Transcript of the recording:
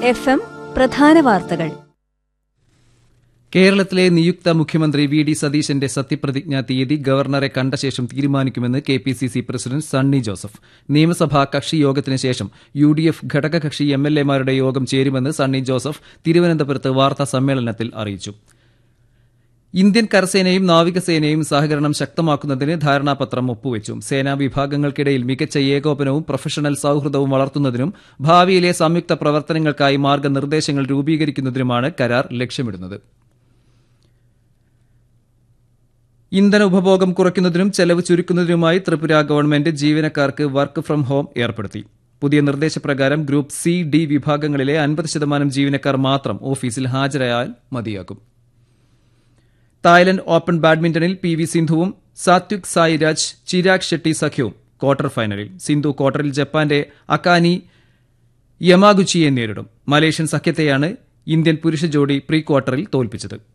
F M പ്രധാന വാർത്തകൾ കേരളത്തിലെ നിയുക്ത മുഖ്യമന്ത്രി വി ഡി സതീശന്റെ സത്യപ്രതിജ്ഞാ തീയതി ഗവർണറെ കണ്ട ശേഷം തീരുമാനിക്കുമെന്ന് K P C C president Sunny Joseph നിയമസഭാ കക്ഷി യോഗത്തിന് ശേഷം യു ഡി എഫ് ഘടകകക്ഷി എം എൽ എമാരുടെ യോഗം ചേരുമെന്ന് സണ്ണി ജോസഫ് തിരുവനന്തപുരത്ത് വാർത്താ സമ്മേളനത്തിൽ അറിയിച്ചു ഇന്ത്യൻ കരസേനയും നാവികസേനയും സഹകരണം ശക്തമാക്കുന്നതിന് ധാരണാപത്രം ഒപ്പുവച്ചു സേനാ വിഭാഗങ്ങൾക്കിടയിൽ മികച്ച ഏകോപനവും പ്രൊഫഷണൽ സൌഹൃദവും വളർത്തുന്നതിനും ഭാവിയിലെ സംയുക്ത പ്രവർത്തനങ്ങൾക്കായി മാർഗനിർദ്ദേശങ്ങൾ രൂപീകരിക്കുന്നതിനുമാണ് കരാർ ലക്ഷ്യമിടുന്നത് ഇന്ധന ഉപഭോഗം കുറയ്ക്കുന്നതിനും ചെലവ് ചുരുക്കുന്നതിനുമായി ത്രിപുര ഗവൺമെന്റ് ജീവനക്കാർക്ക് വർക്ക് ഫ്രം ഹോം ഏർപ്പെടുത്തി പുതിയ നിർദ്ദേശപ്രകാരം ഗ്രൂപ്പ് സി ഡി വിഭാഗങ്ങളിലെ അൻപത് ശതമാനം ജീവനക്കാർ മാത്രം ഓഫീസിൽ ഹാജരായാൽ മതിയാകും തായ്ലൻഡ് ഓപ്പൺ ബാഡ്മിന്റണിൽ പി വി സിന്ധുവും സാത്വിക് സായിരാജ് ചിരാഗ് ഷെട്ടി സഖ്യവും ക്വാർട്ടർ ഫൈനലിൽ സിന്ധു ക്വാർട്ടറിൽ ജപ്പാന്റെ അക്കാനി യമാഗുച്ചിയെ നേരിടും മലേഷ്യൻ സഖ്യത്തെയാണ് ഇന്ത്യൻ പുരുഷ ജോഡി പ്രീ ക്വാർട്ടറിൽ തോൽപ്പിച്ചത്